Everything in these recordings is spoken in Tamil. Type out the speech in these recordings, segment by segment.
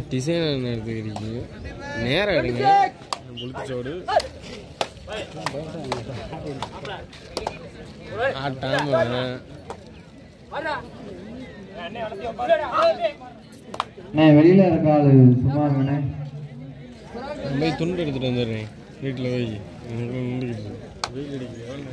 டிசைன் என்ன எடுத்துக்கிறீங்க நேரம் எடுங்க புளிச்சோடு ஆட்டாம அண்ணே வெளியில இருக்க ஆளு சும்மா இருங்கண்ணே நான் போய் துண்டு எடுத்துட்டு வந்துடுறேன் வீட்டில் போய் எனக்கு நின்றுக்கிட்டு வெயில் அடிக்குது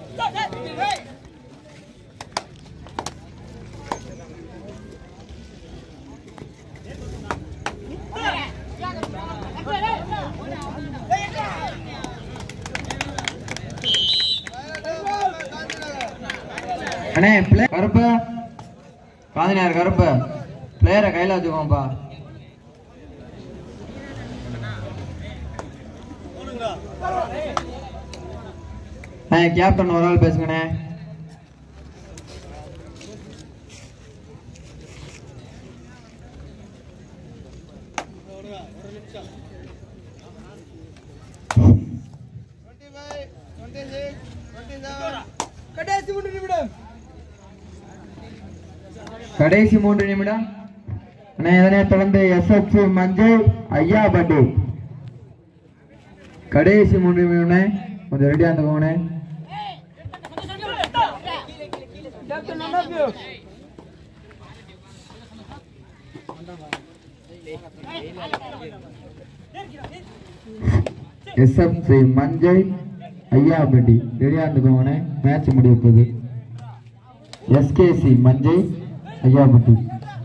அண்ணே பிளே கருப்பு காந்தினார் கருப்பு பிளேயரை கையில் வச்சுக்கோப்பா அண்ணே கேப்டன் ஒரு ஆள் பேசுங்கண்ணே கடைசி மூன்று நிமிடம் அண்ணே இதனை தொடர்ந்து எஸ்எஃப் மஞ்சள் ஐயா பட்டு கடைசி மூன்று நிமிடம்ண்ணே கொஞ்சம் ரெடியா இருந்துக்கோங்கண்ணே எஸ்எஃப்சி மஞ்சள் ஐயாபட்டி ரெடியா இருந்துக்கோங்கண்ணே மேட்ச் முடிய போகுது எஸ்கேசி மஞ்சள் ஐயாபட்டி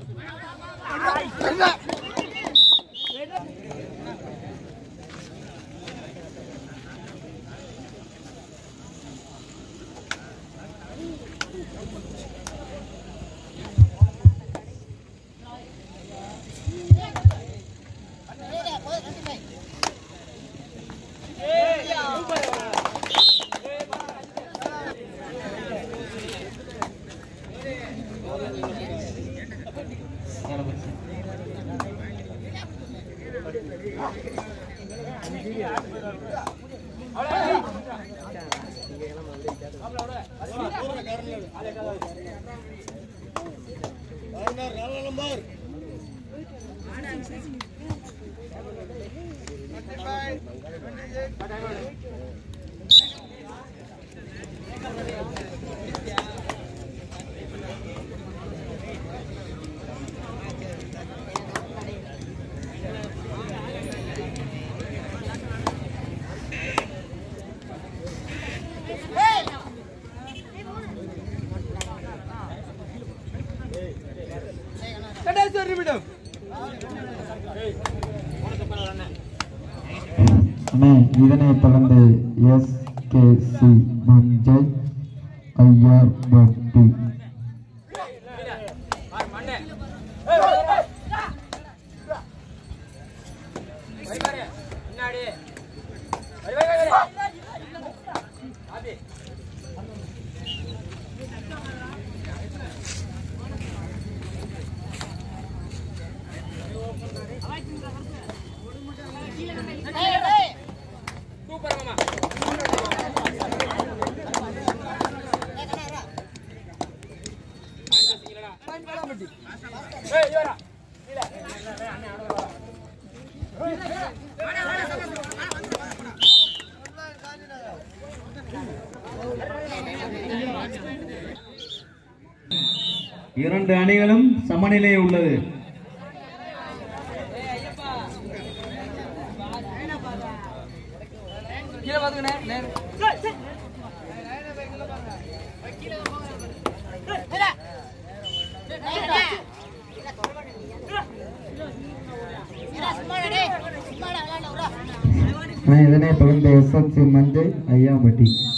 அண்ணே இதனை தொடர்ந்து எஸ் கே சி மஞ்சள் ஐயார் பட்டி இரண்டு அணிகளும் சமநிலையில் உள்ளது அண்ணே, இதனை தொடர்ந்து எஸ் எஸ் சி மஞ்சள் ஐயாம்பட்டி